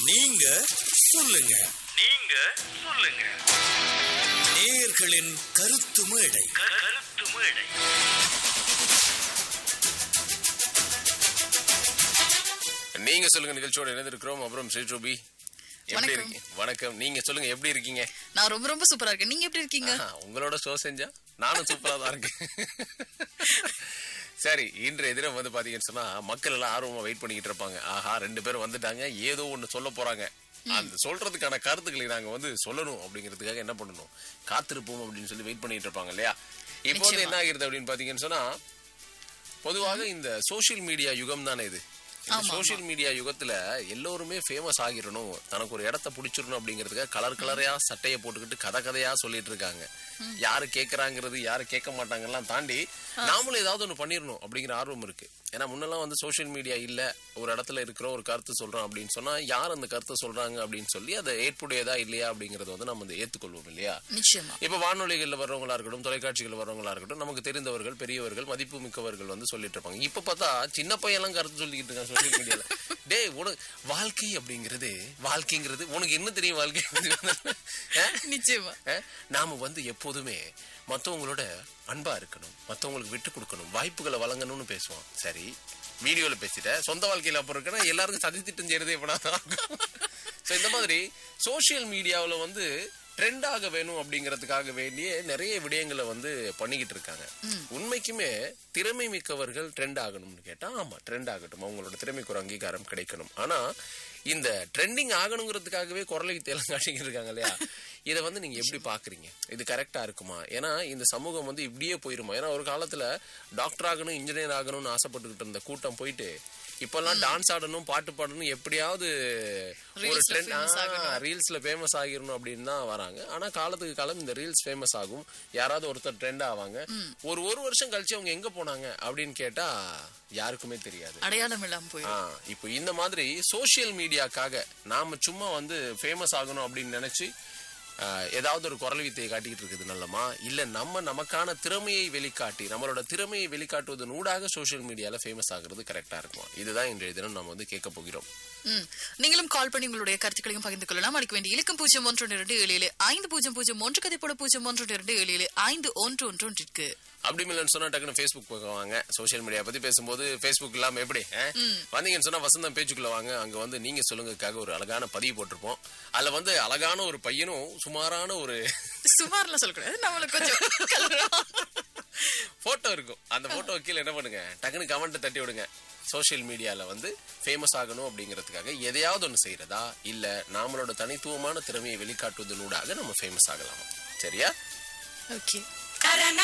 நீங்க சொல்லுங்க நீங்க சொல்லுங்க நேயர்களின் கருத்து மேடை க- கருத்து மேடை நீங்க சொல்லுங்க நிகழ்ச்சியோட இணைந்திருக்கிறோம் அப்புறம் ஸ்ரீஜோபி எப்படி வணக்கம். இருக்கீங்க வணக்கம் நீங்க சொல்லுங்க எப்படி இருக்கீங்க நான் ரொம்ப ரொம்ப சூப்பரா இருக்கேன் நீங்க எப்படி இருக்கீங்க ஆஹா, உங்களோட ஷோ செஞ்சா நானும் சூப்பரா தான் இருக்கேன் சரி இன்றைய தினம் வந்து பாத்தீங்கன்னு சொன்னா மக்கள் எல்லாம் ஆர்வமா வெயிட் பண்ணிக்கிட்டு இருப்பாங்க ஆஹா ரெண்டு பேரும் வந்துட்டாங்க ஏதோ ஒண்ணு சொல்ல போறாங்க அந்த சொல்றதுக்கான கருத்துக்களை நாங்க வந்து சொல்லணும் அப்படிங்கிறதுக்காக என்ன பண்ணணும் காத்திருப்போம் அப்படின்னு சொல்லி வெயிட் பண்ணிட்டு இருப்பாங்க இல்லையா இப்போ வந்து நிச்சயமா. என்ன ஆகிருது அப்படின்னு பாத்தீங்கன்னு சொன்னா பொதுவாக இந்த சோஷியல் மீடியா யுகம் தானே இது இந்த ஆமா, சோஷியல் மீடியா யுகத்துல எல்லோருமே ஃபேமஸ் ஆகிரணும் தனக்கு ஒரு இடத்த பிடிச்சிடணும் அப்படிங்கிறதுக்காக கலர் கலரையா சட்டையை போட்டுக்கிட்டு கதை கதையா சொல்லிட்டு இருக்காங்க யாரு கேக்குறாங்கிறது யாரு கேட்க மாட்டாங்கலாம் தாண்டி நாமளும் ஏதாவது ஒண்ணு பண்ணிடணும் அப்படிங்கிற ஆர்வம் இருக்கு ஏன்னா முன்னெல்லாம் வந்து சோஷியல் மீடியா இல்ல ஒரு இடத்துல இருக்கிறோம் ஒரு கருத்து சொல்றோம் அப்படின்னு சொன்னா யார் அந்த கருத்தை சொல்றாங்க அப்படின்னு சொல்லி அதை ஏற்புடையதா இல்லையா அப்படிங்கறத வந்து நம்ம வந்து ஏத்துக்கொள்வோம் இல்லையா நிச்சயமா இப்ப வானொலிகள்ல வர்றவங்களா இருக்கட்டும் தொலைக்காட்சிகள் வர்றவங்களா இருக்கட்டும் நமக்கு தெரிந்தவர்கள் பெரியவர்கள் மதிப்பு மிக்கவர்கள் வந்து சொல்லிட்டு இருப்பாங்க இப்ப பார்த்தா சின்ன பையன்லாம் கருத்து சொல்லிக்கிட்டு இருக்கான் சோசியல் மீடியால டேய் உனக்கு வாழ்க்கை அப்படிங்கிறது வாழ்க்கைங்கிறது உனக்கு என்ன தெரியும் வாழ்க்கை ஆ? நிச்சயமா ஆ? நாம வந்து எப்போதுமே மத்தவங்களோட அன்பா இருக்கணும் மத்தவங்களுக்கு விட்டு கொடுக்கணும் வாய்ப்புகளை வழங்கணும்னு பேசுவோம் சரி வீடியோல பேசிட்ட சொந்த வாழ்க்கையில அப்புறம் இருக்கனா எல்லாருக்கும் சதி திட்டம் செய்யறதே எப்படாதான் ஸோ இந்த மாதிரி சோஷியல் மீடியாவுல வந்து ட்ரெண்ட் ஆக வேணும் அப்படிங்கிறதுக்காக வேண்டிய நிறைய விடயங்களை வந்து பண்ணிக்கிட்டு இருக்காங்க உண்மைக்குமே திறமை மிக்கவர்கள் ட்ரெண்ட் ஆகணும்னு கேட்டா ஆமா ட்ரெண்ட் ஆகட்டும் அவங்களோட திறமைக்கு ஒரு அங்கீகாரம் கிடைக்கணும் ஆனா இந்த ட்ரெண்டிங் ஆகணுங்கிறதுக்காகவே குரலை தேலம் காட்டிக்கிட்டு இருக்காங்க இல்லையா இதை வந்து நீங்க எப்படி பாக்குறீங்க இது கரெக்டா இருக்குமா ஏன்னா இந்த சமூகம் வந்து இப்படியே போயிருமா ஏன்னா ஒரு காலத்துல டாக்டர் ஆகணும் இன்ஜினியர் ஆகணும்னு ஆசைப்பட்டுக்கிட்டு இருந்த கூட்டம் போயிட்டு இப்பெல்லாம் டான்ஸ் ஆடணும் பாட்டு பாடணும் எப்படியாவது ஒரு Reelsல famous ட்ரெண்ட் ஆகணும். ரீல்ஸ்ல ஃபேமஸ் ஆகிரணும் அப்படின்னு தான் வராங்க ஆனா காலத்துக்கு காலம் இந்த ரீல்ஸ் ஃபேமஸ் ஆகும் யாராவது ஒருத்தர் ட்ரெண்ட் ஆவாங்க ஒரு ஒரு வருஷம் கழிச்சு அவங்க எங்க போனாங்க அப்படின்னு கேட்டா யாருக்குமே தெரியாது அடையாளம் இல்லாம போயிடும் ஆ, இப்போ இந்த மாதிரி சோஷியல் மீடியாக்காக நாம சும்மா வந்து ஃபேமஸ் ஆகணும் அப்படின்னு நினைச்சு ஆ, ஏதாவது ஒரு குரல் வித்தையை காட்டிக்கிட்டு இருக்குது நல்லமா இல்ல நம்ம நமக்கான திறமையை வெளிக்காட்டி நம்மளோட திறமையை வெளிக்காட்டுவதன் ஊடாக சோஷியல் மீடியால ஃபேமஸ் ஆகுறது கரெக்டா இருக்கும் இதுதான் இன்றைய தினம் நம்ம வந்து கேட்க போகிறோம் ம். நீங்களும் கால் பண்ணி உங்களுடைய கருத்துக்களையும் பகிர்ந்து கொள்ளலாம் அளிக்க வேண்டிய இலக்கம் பூஜ்ஜியம் ஒன்று இரண்டு ஏழு ஏழு ஐந்து பூஜ்ஜியம் பூஜ்ஜியம் ஒன்று கதை போட பூஜ்ஜியம் ஒன்று இரண்டு ஏழு ஏழு ஐந்து ஒன்று ஒன்று ஒன்றிற்கு அப்படி இல்லைன்னு சொன்னா டக்குன்னு ஃபேஸ்புக் பக்கம் வாங்க சோஷியல் மீடியா பத்தி பேசும்போது ஃபேஸ்புக் இல்லாம எப்படி ஆ? வந்தீங்கன்னு சொன்னா வசந்தம் பேஜுக்குள்ள வாங்க அங்க வந்து நீங்க சொல்லுங்கக்காக ஒரு அழகான பதிவு போட்டிருப்போம் அதுல வந்து அழகான ஒரு பையனும் சுமாரான ஒரு சுமார்லாம் சொல்லக்கூடாது நம்மளுக்கு கொஞ்சம் கலரா. போட்டோ இருக்கும் அந்த போட்டோ கீழே என்ன பண்ணுங்க டக்குனு கமெண்ட் தட்டி விடுங்க சோஷியல் மீடியால வந்து ஃபேமஸ் ஆகணும் அப்படிங்கிறதுக்காக எதையாவது ஒன்று செய்யறதா இல்ல நாமளோட தனித்துவமான திறமையை வெளிக்காட்டுவதனூடாக நம்ம ஃபேமஸ் ஆகலாம் சரியா ஓகே